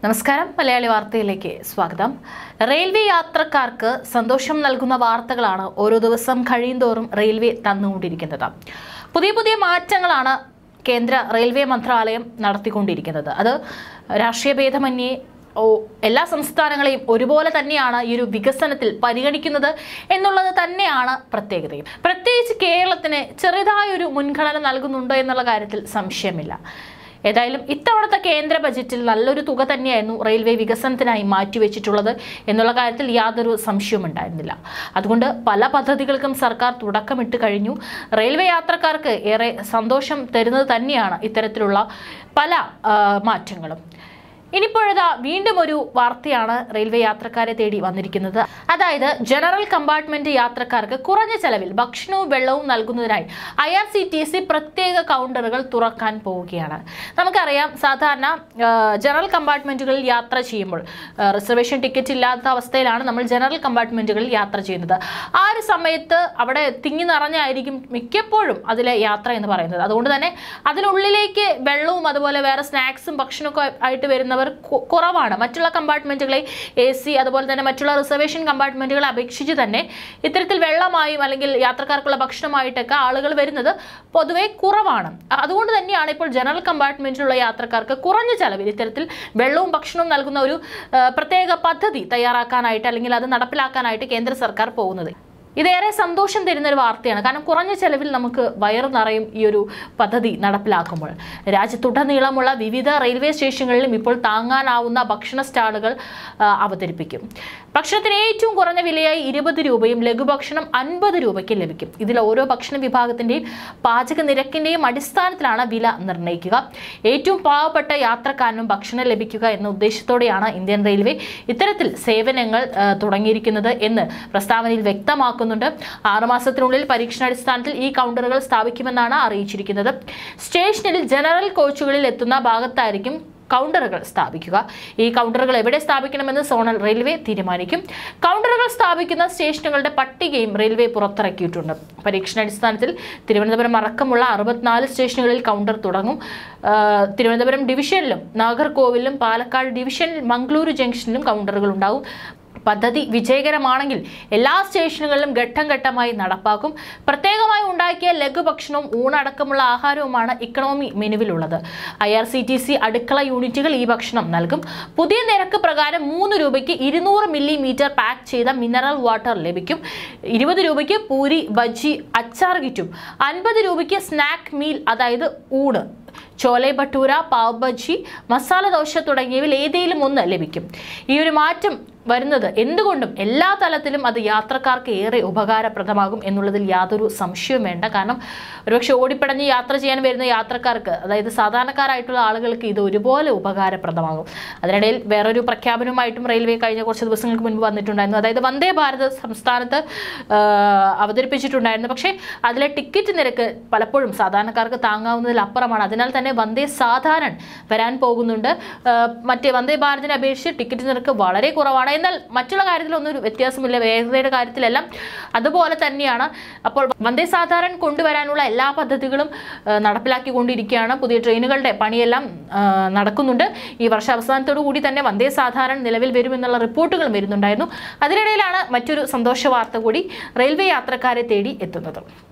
നമസ്കാരം മലയാളി വാർത്തയിലേക്ക് സ്വാഗതം റെയിൽവേ യാത്രക്കാർക്ക് സന്തോഷം നൽകുന്ന വാർത്തകളാണ് ഓരോ ദിവസം കഴിയുന്തോറും റെയിൽവേ തന്നുകൊണ്ടിരിക്കുന്നത് പുതിയ പുതിയ മാറ്റങ്ങളാണ് കേന്ദ്ര റെയിൽവേ മന്ത്രാലയം നടത്തിക്കൊണ്ടിരിക്കുന്നത് അത് രാഷ്ട്രീയ ഭേദമന്യേ ഓ എല്ലാ സംസ്ഥാനങ്ങളെയും ഒരുപോലെ തന്നെയാണ് ഈ ഒരു വികസനത്തിൽ പരിഗണിക്കുന്നത് എന്നുള്ളത് തന്നെയാണ് പ്രത്യേകതയും പ്രത്യേകിച്ച് കേരളത്തിന് ചെറുതായൊരു മുൻഗണന നൽകുന്നുണ്ടോ എന്നുള്ള കാര്യത്തിൽ സംശയമില്ല ഏതായാലും ഇത്തവണത്തെ കേന്ദ്ര ബജറ്റിൽ നല്ലൊരു തുക തന്നെയായിരുന്നു റെയിൽവേ വികസനത്തിനായി മാറ്റിവെച്ചിട്ടുള്ളത് എന്നുള്ള കാര്യത്തിൽ യാതൊരു സംശയവും ഉണ്ടായിരുന്നില്ല അതുകൊണ്ട് പല പദ്ധതികൾക്കും സർക്കാർ തുടക്കമിട്ട് കഴിഞ്ഞു റെയിൽവേ യാത്രക്കാർക്ക് ഏറെ സന്തോഷം തരുന്നത് തന്നെയാണ് ഇത്തരത്തിലുള്ള പല ആ, മാറ്റങ്ങളും ഇനിയിപ്പോഴതാ വീണ്ടും ഒരു വാർത്തയാണ് റെയിൽവേ യാത്രക്കാരെ തേടി വന്നിരിക്കുന്നത് അതായത് ജനറൽ കമ്പാർട്ട്മെന്റ് യാത്രക്കാർക്ക് കുറഞ്ഞ ചെലവിൽ ഭക്ഷണവും വെള്ളവും നൽകുന്നതിനായി I R C T C പ്രത്യേക കൗണ്ടറുകൾ തുറക്കാൻ പോവുകയാണ് നമുക്കറിയാം സാധാരണ ആ, ജനറൽ കമ്പാർട്ട്മെന്റുകളിൽ യാത്ര ചെയ്യുമ്പോൾ ആ, റിസർവേഷൻ ടിക്കറ്റ് ഇല്ലാത്ത അവസ്ഥയിലാണ് നമ്മൾ ജനറൽ കമ്പാർട്ട്മെന്റുകളിൽ യാത്ര ചെയ്യുന്നത് ആ ഒരു സമയത്ത് അവിടെ തിങ്ങി നിറഞ്ഞായിരിക്കും മിക്കപ്പോഴും അതിലെ യാത്ര എന്ന് പറയുന്നത് അതുകൊണ്ട് തന്നെ അതിനുള്ളിലേക്ക് വെള്ളവും അതുപോലെ വേറെ സ്നാക്സും ഭക്ഷണമൊക്കെ ആയിട്ട് വരുന്നവർ കു- കുറവാണ് മറ്റുള്ള കമ്പാർട്ട്മെന്റുകളെ എ സി അതുപോലെ തന്നെ മറ്റുള്ള റിസർവേഷൻ കമ്പാർട്ട്മെന്റുകളെ അപേക്ഷിച്ച് തന്നെ ഇത്തരത്തിൽ വെള്ളമായും അല്ലെങ്കിൽ യാത്രക്കാർക്കുള്ള ഭക്ഷണമായിട്ടൊക്കെ ആളുകൾ വരുന്നത് പൊതുവെ കുറവാണ് അതുകൊണ്ട് തന്നെയാണ് ഇപ്പോൾ ജനറൽ കമ്പാർട്ട്മെന്റിലുള്ള യാത്രക്കാർക്ക് കുറഞ്ഞ ചെലവിൽ ഇത്തരത്തിൽ വെള്ളവും ഭക്ഷണവും നൽകുന്ന ഒരു ആ, പ്രത്യേക പദ്ധതി തയ്യാറാക്കാനായിട്ട് അല്ലെങ്കിൽ അത് നടപ്പിലാക്കാനായിട്ട് കേന്ദ്ര സർക്കാർ പോകുന്നത് ഇതേറെ സന്തോഷം തരുന്ന ഒരു വാർത്തയാണ് കാരണം കുറഞ്ഞ ചെലവിൽ നമുക്ക് വയറു നിറയും ഈ ഒരു പദ്ധതി നടപ്പിലാക്കുമ്പോൾ രാജ്യത്തുടനീളമുള്ള വിവിധ റെയിൽവേ സ്റ്റേഷനുകളിലും ഇപ്പോൾ താങ്ങാനാവുന്ന ഭക്ഷണ സ്റ്റാളുകൾ ആ, അവതരിപ്പിക്കും ഭക്ഷണത്തിന് ഏറ്റവും കുറഞ്ഞ വിലയായി ഇരുപത് രൂപയും ലഘുഭക്ഷണം അൻപത് രൂപയ്ക്ക് ലഭിക്കും ഇതിൽ ഓരോ ഭക്ഷണ വിഭാഗത്തിന്റെയും പാചക നിരക്കിന്റെയും അടിസ്ഥാനത്തിലാണ് വില നിർണ്ണയിക്കുക ഏറ്റവും പാവപ്പെട്ട യാത്രക്കാരനും ഭക്ഷണം ലഭിക്കുക എന്ന ഉദ്ദേശത്തോടെയാണ് ഇന്ത്യൻ റെയിൽവേ ഇത്തരത്തിൽ സേവനങ്ങൾ ആ, തുടങ്ങിയിരിക്കുന്നത് എന്ന് പ്രസ്താവനയിൽ വ്യക്തമാക്കുന്നുണ്ട് ആറുമാസത്തിനുള്ളിൽ പരീക്ഷണാടിസ്ഥാനത്തിൽ ഈ കൗണ്ടറുകൾ സ്ഥാപിക്കുമെന്നാണ് അറിയിച്ചിരിക്കുന്നത് സ്റ്റേഷനിൽ ജനറൽ കോച്ചുകളിൽ എത്തുന്ന ഭാഗത്തായിരിക്കും കൗണ്ടറുകൾ സ്ഥാപിക്കുക ഈ കൗണ്ടറുകൾ എവിടെ സ്ഥാപിക്കണമെന്ന് സോണൽ റെയിൽവേ തീരുമാനിക്കും കൗണ്ടറുകൾ സ്ഥാപിക്കുന്ന സ്റ്റേഷനുകളുടെ പട്ടികയും റെയിൽവേ പുറത്തിറക്കിയിട്ടുണ്ട് പരീക്ഷണാടിസ്ഥാനത്തിൽ തിരുവനന്തപുരം അടക്കമുള്ള അറുപത്തിനാല് സ്റ്റേഷനുകളിൽ കൗണ്ടർ തുടങ്ങും ആ, തിരുവനന്തപുരം ഡിവിഷനിലും നാഗർകോവിലും പാലക്കാട് ഡിവിഷനിൽ മംഗളൂരു ജംഗ്ഷനിലും കൗണ്ടറുകൾ ഉണ്ടാവും പദ്ധതി വിജയകരമാണെങ്കിൽ എല്ലാ സ്റ്റേഷനുകളിലും ഘട്ടം ഘട്ടമായി നടപ്പാക്കും പ്രത്യേകമായി ഉണ്ടാക്കിയ ലഘുഭക്ഷണവും ഊണടക്കമുള്ള ആഹാരവുമാണ് ഇക്കണോമി മെനുവിലുള്ളത് I R C T C അടുക്കള യൂണിറ്റുകൾ ഈ ഭക്ഷണം നൽകും പുതിയ നിരക്ക് പ്രകാരം മൂന്ന് രൂപയ്ക്ക് ഇരുന്നൂറ് മില്ലിമീറ്റർ പാക്ക് ചെയ്ത മിനറൽ വാട്ടർ ലഭിക്കും ഇരുപത് രൂപയ്ക്ക് പൂരി ബജ്ജി അച്ചാർ കിറ്റും അൻപത് രൂപയ്ക്ക് സ്നാക്ക് മീൽ അതായത് ഊണ് ചോലെ ഭട്ടൂര പാവ് ബജ്ജി മസാല ദോശ തുടങ്ങിയവയിൽ ഏതെങ്കിലും ഒന്ന് ലഭിക്കും ഈ ഒരു മാറ്റം വരുന്നത് എന്തുകൊണ്ടും എല്ലാ തലത്തിലും അത് യാത്രക്കാർക്ക് ഏറെ ഉപകാരപ്രദമാകും എന്നുള്ളതിൽ യാതൊരു സംശയവും വേണ്ട കാരണം ഒരുപക്ഷെ ഓടിപ്പടഞ്ഞ് യാത്ര ചെയ്യാൻ വരുന്ന യാത്രക്കാർക്ക് അതായത് സാധാരണക്കാരായിട്ടുള്ള ആളുകൾക്ക് ഇത് ഒരുപോലെ ഉപകാരപ്രദമാകും അതിനിടയിൽ വേറൊരു പ്രഖ്യാപനവുമായിട്ടും റെയിൽവേ കഴിഞ്ഞ കുറച്ച് ദിവസങ്ങൾക്ക് മുൻപ് വന്നിട്ടുണ്ടായിരുന്നു അതായത് വന്ദേ ഭാരത് സംസ്ഥാനത്ത് ആ, അവതരിപ്പിച്ചിട്ടുണ്ടായിരുന്നു പക്ഷേ അതിലെ ടിക്കറ്റ് നിരക്ക് പലപ്പോഴും സാധാരണക്കാർക്ക് താങ്ങാവുന്നതിൽ അപ്പുറമാണ് അതിനാൽ തന്നെ വന്ദേ സാധാരണ വരാൻ പോകുന്നുണ്ട് ആ, മറ്റേ വന്ദേ ഭാരതിനെ അപേക്ഷിച്ച് ടിക്കറ്റ് നിരക്ക് വളരെ കുറവാണ് എന്നാൽ മറ്റുള്ള കാര്യത്തിലൊന്നും ഒരു വ്യത്യാസമില്ല വേഗതയുടെ കാര്യത്തിലെല്ലാം അതുപോലെ തന്നെയാണ് അപ്പോൾ വന്ദേ സാധാരണ കൊണ്ടുവരാനുള്ള എല്ലാ പദ്ധതികളും ആ, നടപ്പിലാക്കിക്കൊണ്ടിരിക്കുകയാണ് പുതിയ ട്രെയിനുകളുടെ പണിയെല്ലാം ആ, നടക്കുന്നുണ്ട് ഈ വർഷാവസാനത്തോടു കൂടി തന്നെ വന്ദേ സാധാരണ നിലവിൽ വരുമെന്നുള്ള റിപ്പോർട്ടുകൾ വരുന്നുണ്ടായിരുന്നു അതിനിടയിലാണ് മറ്റൊരു സന്തോഷ വാർത്ത കൂടി റെയിൽവേ യാത്രക്കാരെ തേടി എത്തുന്നത്